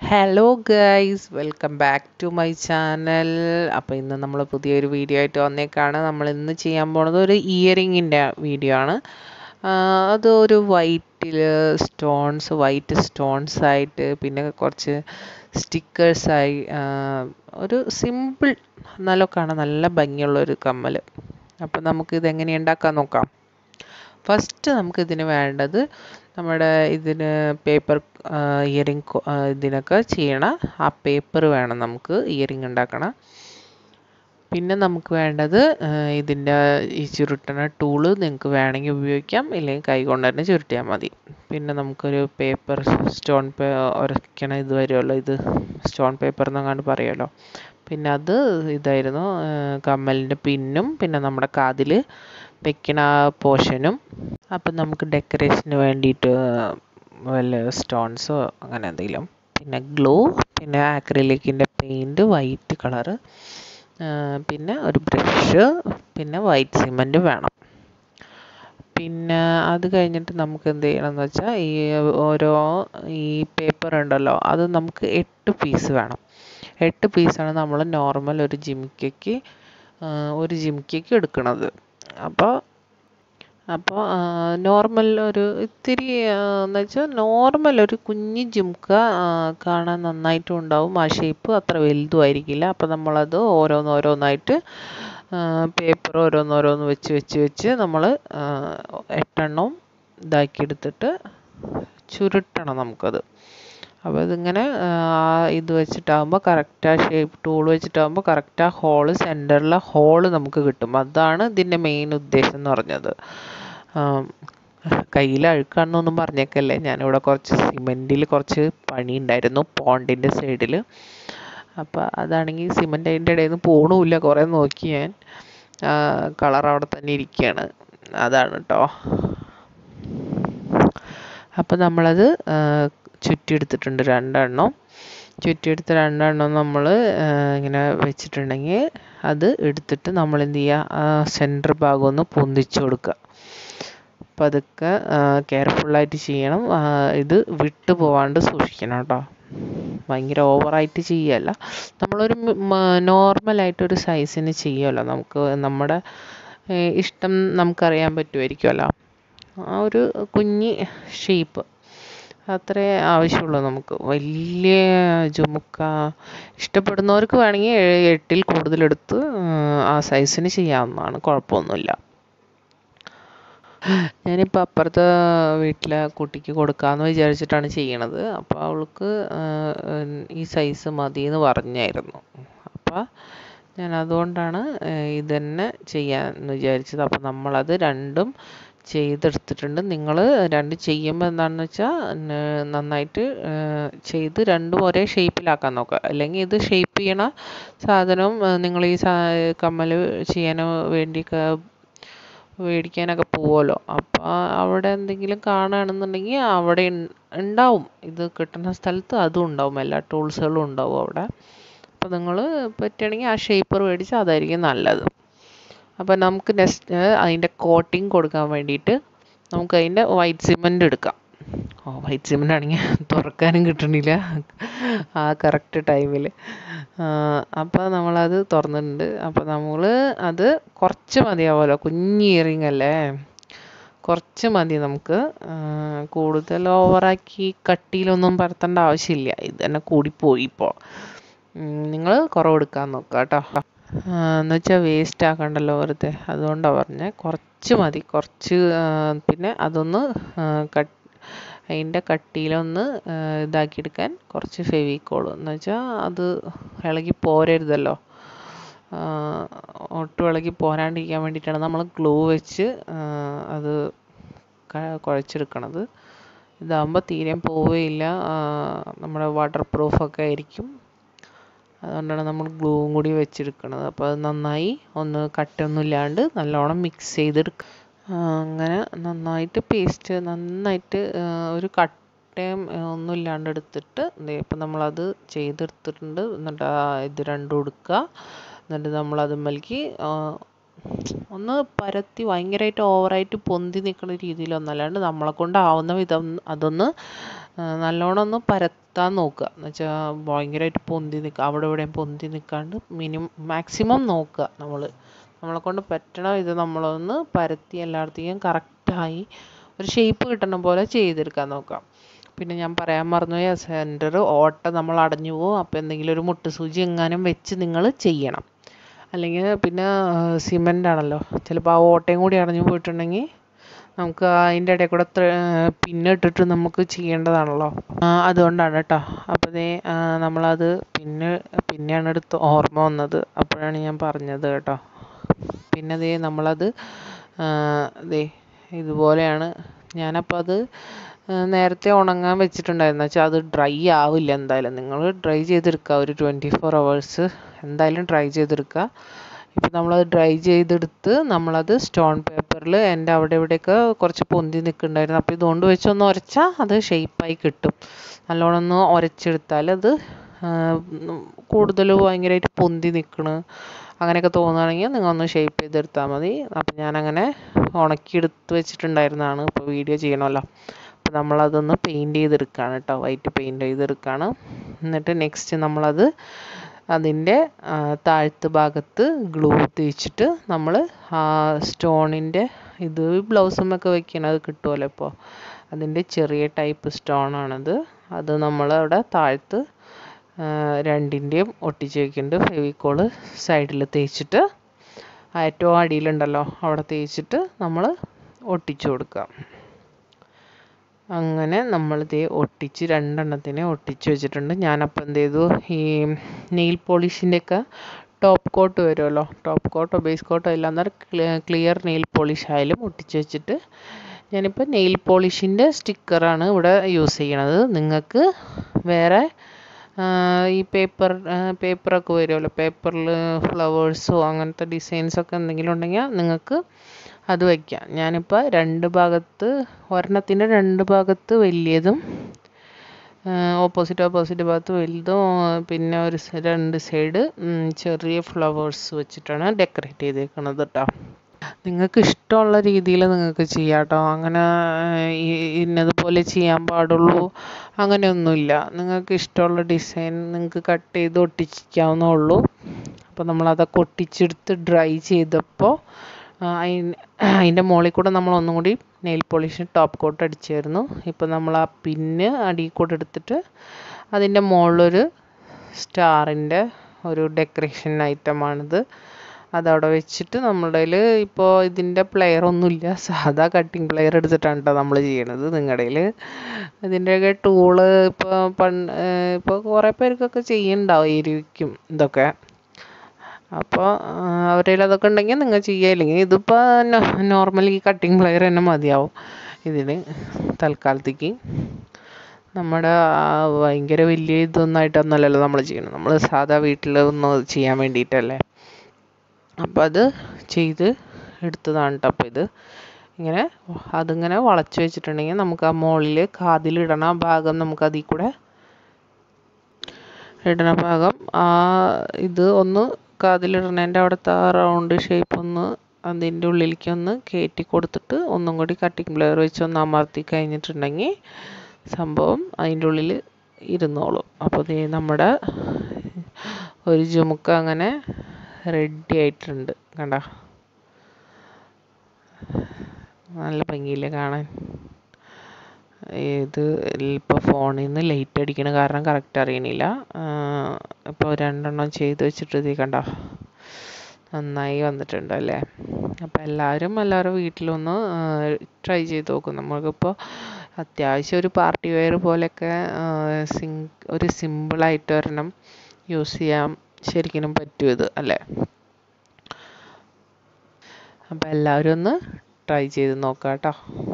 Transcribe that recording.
hello guys welcome back to my channel അപ്പോൾ ഇന്ന് നമ്മൾ പുതിയൊരു വീഡിയോ ആയിട്ട് വന്നേക്കാണ് നമ്മൾ ഇന്ന് ചെയ്യാൻ പോണത് ഒരു ഇയറിങ്ങിൻ്റെ വീഡിയോ ആണ് ആഹ് അത് ഒരു വൈറ്റിൽ സ്റ്റോൺസ് വൈറ്റ് സ്റ്റോൺസ് ആയിട്ട് പിന്നെ കുറച്ച് സ്റ്റിക്കേഴ്സായി ഒരു സിമ്പിൾ നല്ല കാണാൻ നല്ല ഭംഗിയുള്ള ഒരു കമ്മൽ അപ്പോൾ നമുക്ക് ഇത് എങ്ങനെ ഉണ്ടാക്കാൻ നോക്കാം ഫസ്റ്റ് നമുക്ക് ഇതിന് വേണ്ടത് നമ്മുടെ ഇതിന് പേപ്പർ ഇയറിങ് ഇതിനൊക്കെ ചെയ്യണ ആ പേപ്പർ വേണം നമുക്ക് ഇയറിങ് ഉണ്ടാക്കണം പിന്നെ നമുക്ക് വേണ്ടത് ഇതിൻ്റെ ഈ ചുരുട്ടണ ടൂള് നിങ്ങൾക്ക് വേണമെങ്കിൽ ഉപയോഗിക്കാം ഇല്ലെങ്കിൽ കൈ കൊണ്ട് തന്നെ ചുരുട്ടിയാൽ മതി പിന്നെ നമുക്കൊരു പേപ്പർ സ്റ്റോൺ പേ ഉരയ്ക്കണ ഇത് വരുമല്ലോ ഇത് സ്റ്റോൺ പേപ്പർ എന്നങ്ങാണ്ട് പറയുമല്ലോ പിന്നെ അത് ഇതായിരുന്നു കമ്മലിൻ്റെ പിന്നും പിന്നെ നമ്മുടെ കാതിൽ വെക്കണ ആ പോർഷനും അപ്പം നമുക്ക് ഡെക്കറേഷന് വേണ്ടിയിട്ട് വല്ല സ്റ്റോൺസോ അങ്ങനെ എന്തെങ്കിലും പിന്നെ ഗ്ലൂ പിന്നെ ആക്രിലിക്കിൻ്റെ പെയിൻറ്റ് വൈറ്റ് കളറ് പിന്നെ ഒരു ബ്രഷ് പിന്നെ വൈറ്റ് സിമൻറ്റ് വേണം പിന്നെ അത് കഴിഞ്ഞിട്ട് നമുക്ക് എന്ത് ചെയ്യണമെന്ന് വെച്ചാൽ ഈ ഓരോ ഈ പേപ്പർ ഉണ്ടല്ലോ അത് നമുക്ക് എട്ട് പീസ് വേണം എട്ട് പീസാണ് നമ്മൾ നോർമൽ ഒരു ജിമിക്കയ്ക്ക് ഒരു ജിമിക്കയ്ക്ക് എടുക്കുന്നത് അപ്പോൾ അപ്പോൾ നോർമൽ ഒരു ഇത്തിരി എന്ന് വെച്ചാൽ നോർമൽ ഒരു കുഞ്ഞ് ജിംക്ക കാണാൻ നന്നായിട്ടും ഉണ്ടാവും ആ ഷേപ്പ് അത്ര വലുതും ആയിരിക്കില്ല അപ്പോൾ നമ്മളത് ഓരോന്നോരോന്നായിട്ട് പേപ്പർ ഓരോന്നോരോന്ന് വെച്ച് വെച്ച് വെച്ച് നമ്മൾ എട്ടെണ്ണവും ഇതാക്കിയെടുത്തിട്ട് ചുരുട്ടണം നമുക്കത് അപ്പോൾ ഇതിങ്ങനെ ഇത് വെച്ചിട്ടാകുമ്പോൾ കറക്റ്റ് ആ ഷേപ്പ് ടൂൾ വെച്ചിട്ടാകുമ്പോൾ കറക്റ്റ് ആ ഹോള് സെൻറ്ററിലെ ഹോള് നമുക്ക് കിട്ടും അതാണ് ഇതിൻ്റെ മെയിൻ ഉദ്ദേശം എന്ന് പറഞ്ഞത് കയ്യിൽ അഴുക്കാണെന്നൊന്നും പറഞ്ഞേക്കല്ലേ ഞാനിവിടെ കുറച്ച് സിമെൻറ്റിൽ കുറച്ച് പണി ഉണ്ടായിരുന്നു പോണ്ടിൻ്റെ സൈഡിൽ അപ്പോൾ അതാണെങ്കിൽ സിമെൻ്റ് അതിൻ്റെ ഇടയിൽ നിന്ന് പോണുമില്ല കുറേ നോക്കി ഞാൻ കളർ അവിടെ തന്നെ ഇരിക്കുകയാണ് അതാണ് കേട്ടോ അപ്പോൾ നമ്മളത് ചുറ്റിയെടുത്തിട്ടുണ്ട് രണ്ടെണ്ണം ചുറ്റിയെടുത്ത രണ്ടെണ്ണം നമ്മൾ ഇങ്ങനെ വെച്ചിട്ടുണ്ടെങ്കിൽ അത് എടുത്തിട്ട് നമ്മൾ എന്ത് ചെയ്യുക സെൻറ്റർ ഭാഗം ഒന്ന് പൊന്തിച്ചു കൊടുക്കുക പതുക്കെ കെയർഫുള്ളായിട്ട് ചെയ്യണം ഇത് വിട്ടു പോവാണ്ട് സൂക്ഷിക്കണം കേട്ടോ ഭയങ്കര ഓവറായിട്ട് ചെയ്യല്ല നമ്മളൊരു നോർമലായിട്ടൊരു സൈസിന് ചെയ്യുമല്ലോ നമുക്ക് നമ്മുടെ ഇഷ്ടം നമുക്കറിയാൻ പറ്റുമായിരിക്കുമല്ലോ ആ ഒരു കുഞ്ഞ് ഷേപ്പ് അത്രേ ആവശ്യമുള്ളൂ നമുക്ക് വലിയ ജുമുക്ക ഇഷ്ടപ്പെടുന്നവർക്ക് വേണമെങ്കിൽ എട്ടിൽ കൂടുതലെടുത്ത് ആ സൈസിന് ചെയ്യാവുന്നതാണ് കുഴപ്പമൊന്നുമില്ല ഞാനിപ്പോൾ അപ്പുറത്തെ വീട്ടിലെ കുട്ടിക്ക് കൊടുക്കാമെന്ന് വിചാരിച്ചിട്ടാണ് ചെയ്യണത് അപ്പോൾ അവൾക്ക് ഈ സൈസ് മതി എന്ന് പറഞ്ഞായിരുന്നു അപ്പോൾ ഞാൻ അതുകൊണ്ടാണ് ഇത് തന്നെ ചെയ്യാമെന്ന് വിചാരിച്ചത് അപ്പോൾ നമ്മളത് രണ്ടും ചെയ്തെടുത്തിട്ടുണ്ട് നിങ്ങൾ രണ്ട് ചെയ്യുമ്പോൾ എന്താണെന്ന് വെച്ചാൽ നന്നായിട്ട് ചെയ്ത് രണ്ടും ഒരേ ഷേപ്പിലാക്കാൻ നോക്കുക അല്ലെങ്കിൽ ഇത് ഷേപ്പ് ചെയ്യണ സാധനവും നിങ്ങൾ ഈ കമ്മൽ ചെയ്യാൻ വേണ്ടി മേടിക്കാനൊക്കെ പോവുമല്ലോ അപ്പോൾ അവിടെ എന്തെങ്കിലും കാണുകയാണെന്നുണ്ടെങ്കിൽ അവിടെ ഉണ്ടാവും ഇത് കിട്ടുന്ന സ്ഥലത്ത് അതും ഉണ്ടാവും എല്ലാ ടൂൾസുകളും ഉണ്ടാവും അവിടെ അപ്പോൾ നിങ്ങൾ പറ്റുകയാണെങ്കിൽ ആ ഷേപ്പർ മേടിച്ചാൽ അതായിരിക്കും നല്ലത് അപ്പോൾ നമുക്ക് നെക്സ്റ്റ് അതിൻ്റെ കോട്ടിങ് കൊടുക്കാൻ വേണ്ടിയിട്ട് നമുക്ക് അതിൻ്റെ വൈറ്റ് സിമൻറ്റ് എടുക്കാം ഓ വൈറ്റ് സിമൻ്റ് ആണെങ്കിൽ തുറക്കാനും കിട്ടണില്ല ആ കറക്റ്റ് ടൈമിൽ അപ്പോൾ നമ്മളത് തുറന്നിട്ടുണ്ട് അപ്പോൾ നമ്മൾ അത് കുറച്ച് മതിയാവുമല്ലോ കുഞ്ഞ് ഇയറിങ് അല്ലേ കുറച്ച് മതി നമുക്ക് കൂടുതൽ ഓവറാക്കി കട്ടിയിലൊന്നും പരത്തേണ്ട ആവശ്യമില്ല ഇത് തന്നെ കൂടിപ്പോയി ഇപ്പോൾ നിങ്ങൾ കുറവെടുക്കാൻ നോക്കുക കേട്ടോ എന്ന് വെച്ചാൽ വേസ്റ്റ് ആക്കണ്ടല്ലോ വെറുതെ അതുകൊണ്ടാണ് പറഞ്ഞത് കുറച്ച് മതി കുറച്ച് പിന്നെ അതൊന്ന് കട്ട് അതിൻ്റെ കട്ടിയിലൊന്ന് ഇതാക്കിയെടുക്കാൻ കുറച്ച് ഫെവിക്കോൾ എന്ന് വെച്ചാൽ അത് ഇളകി പോരരുതല്ലോ ഒട്ടും ഇളകി പോരാണ്ടിരിക്കാൻ വേണ്ടിയിട്ടാണ് നമ്മൾ ഗ്ലൂ വെച്ച് അത് കുഴച്ചെടുക്കണത് ഇതാകുമ്പോൾ തീരെ പോവുകയില്ല നമ്മുടെ വാട്ടർ പ്രൂഫൊക്കെ ആയിരിക്കും അതുകൊണ്ടാണ് നമ്മൾ ഗ്ലൂവും കൂടി വെച്ചെടുക്കുന്നത് അപ്പോൾ അത് നന്നായി ഒന്ന് കട്ടൊന്നും ഇല്ലാണ്ട് നല്ലോണം മിക്സ് ചെയ്തെടുക്കുക അങ്ങനെ നന്നായിട്ട് പേസ്റ്റ് നന്നായിട്ട് ഒരു കട്ടയും ഒന്നും ഇല്ലാണ്ട് എടുത്തിട്ട് ഇപ്പം നമ്മളത് ചെയ്തെടുത്തിട്ടുണ്ട് എന്നിട്ട് ഇത് രണ്ടും എടുക്കുക എന്നിട്ട് നമ്മൾ അതുമ്മലേക്ക് ഒന്ന് പരത്തി ഭയങ്കരമായിട്ട് ഓവറായിട്ട് പൊന്തി നിൽക്കുന്ന രീതിയിലൊന്നല്ലാണ്ട് നമ്മളെ കൊണ്ടാവുന്ന വിധം അതൊന്ന് നല്ലോണം ഒന്ന് പരത്താൻ നോക്കുക എന്ന് വെച്ചാൽ ഭയങ്കരമായിട്ട് പൊന്തി നിൽക്കുക അവിടെ ഇവിടെയും പൊന്തി നിൽക്കാണ്ട് മിനിമം മാക്സിമം നോക്കുക നമ്മൾ നമ്മളെ കൊണ്ട് പറ്റണ ഇത് നമ്മളൊന്ന് പരത്തി എല്ലായിടത്തേക്കും കറക്റ്റായി ഒരു ഷേപ്പ് കിട്ടണ പോലെ ചെയ്തെടുക്കാൻ നോക്കാം പിന്നെ ഞാൻ പറയാൻ മറന്നുപോയി ആ സെൻറ്റർ ഓട്ട നമ്മൾ അടഞ്ഞു പോകും അപ്പോൾ എന്തെങ്കിലും ഒരു മുട്ടുസൂചി എങ്ങാനും വെച്ച് നിങ്ങൾ ചെയ്യണം അല്ലെങ്കിൽ പിന്നെ സിമൻ്റ് ആണല്ലോ ചിലപ്പോൾ ആ ഓട്ടയും കൂടി അടഞ്ഞു പോയിട്ടുണ്ടെങ്കിൽ നമുക്ക് അതിൻ്റെ ഇടയിൽ കൂടെ പിന്നെ ഇട്ടിട്ട് നമുക്ക് ചെയ്യേണ്ടതാണല്ലോ അതുകൊണ്ടാണ് കേട്ടോ അപ്പോൾ ദേ നമ്മളത് പിന്നെ പിന്നെയാണ് എടുത്ത് ഓർമ്മ വന്നത് അപ്പോഴാണ് ഞാൻ പറഞ്ഞത് കേട്ടോ പിന്നെ ദേ നമ്മളത് ദേ ഇതുപോലെയാണ് ഞാനപ്പോൾ അത് നേരത്തെ ഉണങ്ങാൻ വെച്ചിട്ടുണ്ടായിരുന്നു വെച്ചാൽ അത് ഡ്രൈ ആവില്ല എന്തായാലും നിങ്ങൾ ഡ്രൈ ചെയ്തെടുക്കുക ഒരു ട്വൻറ്റി ഫോർ അവേഴ്സ് എന്തായാലും ഡ്രൈ ചെയ്തെടുക്കുക ഇപ്പം നമ്മളത് ഡ്രൈ ചെയ്തെടുത്ത് നമ്മളത് സ്റ്റോൺ പേപ്പറിൽ എൻ്റെ അവിടെ ഇവിടെയൊക്കെ കുറച്ച് പൊന്തി നിൽക്കുന്നുണ്ടായിരുന്നു അപ്പോൾ ഇതുകൊണ്ട് വെച്ചൊന്ന് ഉരച്ചാൽ അത് ഷേപ്പായി കിട്ടും നല്ലോണം ഒന്ന് ഉരച്ചെടുത്താൽ അത് കൂടുതൽ ഭയങ്കരമായിട്ട് പൊന്തി നിൽക്കണ് അങ്ങനെയൊക്കെ തോന്നുകയാണെങ്കിൽ നിങ്ങൾ ഒന്ന് ഷേപ്പ് ചെയ്തെടുത്താൽ മതി അപ്പം ഞാനങ്ങനെ ഉണക്കിയെടുത്ത് വെച്ചിട്ടുണ്ടായിരുന്നതാണ് ഇപ്പോൾ വീഡിയോ ചെയ്യണമല്ലോ അപ്പോൾ നമ്മളതൊന്ന് പെയിൻറ്റ് ചെയ്തെടുക്കുകയാണ് കേട്ടോ വൈറ്റ് പെയിൻറ്റ് ചെയ്തെടുക്കുകയാണ് എന്നിട്ട് നെക്സ്റ്റ് നമ്മളത് അതിൻ്റെ താഴത്ത് ഭാഗത്ത് ഗ്ലൂ തേച്ചിട്ട് നമ്മൾ ആ സ്റ്റോണിൻ്റെ ഇത് ബ്ലൗസുമൊക്കെ വെക്കണത് കിട്ടുമല്ലോ ഇപ്പോൾ അതിൻ്റെ ചെറിയ ടൈപ്പ് സ്റ്റോണാണിത് അത് നമ്മൾ അവിടെ താഴത്ത് രണ്ടിൻ്റെയും ഒട്ടിച്ച് വെക്കുന്നുണ്ട് ഫെവിക്കോള് സൈഡിൽ തേച്ചിട്ട് ഏറ്റവും അടിയിലുണ്ടല്ലോ അവിടെ തേച്ചിട്ട് നമ്മൾ ഒട്ടിച്ചു കൊടുക്കുക അങ്ങനെ നമ്മളിത് ഒട്ടിച്ച് രണ്ടെണ്ണത്തിനെ ഒട്ടിച്ച് വെച്ചിട്ടുണ്ട് ഞാനപ്പോൾ എന്ത് ചെയ്തു ഈ നെയിൽ പോളിഷിൻ്റെയൊക്കെ ടോപ്പ് കോട്ട് വരുമല്ലോ ടോപ്പ് കോട്ടോ ബേസ് കോട്ടോ ഇല്ലാന്നേരം ക്ലിയർ നെയിൽ പോളിഷ് ആയാലും ഒട്ടിച്ച് വെച്ചിട്ട് ഞാനിപ്പോൾ നെയിൽ പോളിഷിൻ്റെ സ്റ്റിക്കറാണ് ഇവിടെ യൂസ് ചെയ്യണത് നിങ്ങൾക്ക് വേറെ ഈ പേപ്പർ പേപ്പറൊക്കെ വരുമല്ലോ പേപ്പറിൽ ഫ്ലവേഴ്സോ അങ്ങനത്തെ ഡിസൈൻസൊക്കെ എന്തെങ്കിലും ഉണ്ടെങ്കിൽ നിങ്ങൾക്ക് അത് വയ്ക്കാം ഞാനിപ്പോൾ രണ്ട് ഭാഗത്ത് ഒരെണ്ണത്തിൻ്റെ രണ്ട് ഭാഗത്ത് വലിയതും ഓപ്പോസിറ്റ് ഓപ്പോസിറ്റ് ഭാഗത്ത് വലുതും പിന്നെ ഒരു രണ്ട് സൈഡ് ചെറിയ ഫ്ലവേഴ്സ് വെച്ചിട്ടാണ് ഡെക്കറേറ്റ് ചെയ്തേക്കുന്നത് കേട്ടോ നിങ്ങൾക്ക് ഇഷ്ടമുള്ള രീതിയിൽ നിങ്ങൾക്ക് ചെയ്യാം കേട്ടോ അങ്ങനെ ഇന്നതുപോലെ ചെയ്യാൻ പാടുള്ളൂ അങ്ങനെയൊന്നുമില്ല നിങ്ങൾക്ക് ഇഷ്ടമുള്ള ഡിസൈൻ നിങ്ങൾക്ക് കട്ട് ചെയ്ത് ഒട്ടിക്കാവുന്നേ ഉള്ളൂ അപ്പോൾ നമ്മളതൊക്കെ ഒട്ടിച്ചെടുത്ത് ഡ്രൈ ചെയ്തപ്പോൾ അതിൻ്റെ മുകളിൽ കൂടെ നമ്മൾ ഒന്നും കൂടി നെയിൽ പോളിഷ് ടോപ്പ് കോട്ട് അടിച്ചായിരുന്നു ഇപ്പോൾ നമ്മൾ ആ പിന്ന് അടിയിൽ കൂടെ എടുത്തിട്ട് അതിൻ്റെ മുകളിലൊരു സ്റ്റാറിൻ്റെ ഒരു ഡെക്കറേഷൻ ഐറ്റമാണിത് അതവിടെ വെച്ചിട്ട് നമ്മുടെ കയ്യിൽ ഇപ്പോൾ ഇതിൻ്റെ പ്ലെയർ ഒന്നുമില്ല സാധാ കട്ടിങ് പ്ലെയർ എടുത്തിട്ടാണ് കേട്ടോ നമ്മൾ ചെയ്യണത് നിങ്ങളുടെ കയ്യിൽ ഇതിൻ്റെയൊക്കെ ടൂള് ഇപ്പോൾ പൺ ഇപ്പോൾ കുറേ പേർക്കൊക്കെ ചെയ്യുന്നുണ്ടാവുമായിരിക്കും ഇതൊക്കെ അപ്പോൾ അവരുടെ കയ്യിൽ അതൊക്കെ ഉണ്ടെങ്കിൽ നിങ്ങൾ ചെയ്യുക ഇല്ലെങ്കിൽ ഇതിപ്പോൾ നോർമലി കട്ടിങ് പ്ലെയർ തന്നെ മതിയാവും ഇതിന് തൽക്കാലത്തേക്ക് നമ്മുടെ ഭയങ്കര വലിയ ഇതൊന്നായിട്ടൊന്നുമല്ലല്ലോ നമ്മൾ ചെയ്യണം നമ്മൾ സാധാ വീട്ടിൽ ഒന്ന് ചെയ്യാൻ വേണ്ടിയിട്ടല്ലേ അപ്പോൾ അത് ചെയ്ത് എടുത്തതാണ് കേട്ടോ അപ്പോൾ ഇത് ഇങ്ങനെ അതിങ്ങനെ വളച്ച് വെച്ചിട്ടുണ്ടെങ്കിൽ നമുക്ക് ആ മുകളിൽ കാതിലിടണ ഭാഗം നമുക്ക് അതിൽ കൂടെ ഇടണ ഭാഗം ആ ഇത് ഒന്ന് കാതിലിടണേൻ്റെ അവിടുത്തെ ആ റൗണ്ട് ഷേപ്പ് ഒന്ന് അതിൻ്റെ ഉള്ളിലേക്ക് ഒന്ന് കയറ്റി കൊടുത്തിട്ട് ഒന്നും കൂടി കട്ടിങ് പ്ലെയർ വെച്ച് ഒന്ന് അമർത്തി കഴിഞ്ഞിട്ടുണ്ടെങ്കിൽ സംഭവം അതിൻ്റെ ഉള്ളിൽ ഇരുന്നോളും അപ്പോൾ ദേ നമ്മുടെ ഒരു ജുമുക്ക അങ്ങനെ റെഡി ആയിട്ടുണ്ട് കണ്ട നല്ല ഭംഗിയില്ലേ കാണാൻ ഇത് ഇപ്പോൾ ഫോണിൽ നിന്ന് ലൈറ്റ് അടിക്കണ കാരണം കറക്റ്റ് അറിയണില്ല ഇപ്പോൾ രണ്ടെണ്ണം ചെയ്ത് വെച്ചിട്ട് ഇത് കണ്ട നന്നായി വന്നിട്ടുണ്ട് അല്ലേ അപ്പോൾ എല്ലാവരും എല്ലാവരും വീട്ടിലൊന്ന് ട്രൈ ചെയ്ത് നോക്കും നമുക്കിപ്പോൾ അത്യാവശ്യം ഒരു പാർട്ടി വെയർ പോലെയൊക്കെ സിം ഒരു സിമ്പിളായിട്ട് ഒരെണ്ണം യൂസ് ചെയ്യാൻ ശരിക്കും പറ്റും ഇത് അല്ലേ അപ്പോൾ എല്ലാവരും ഒന്ന് ട്രൈ ചെയ്ത് നോക്കാം കേട്ടോ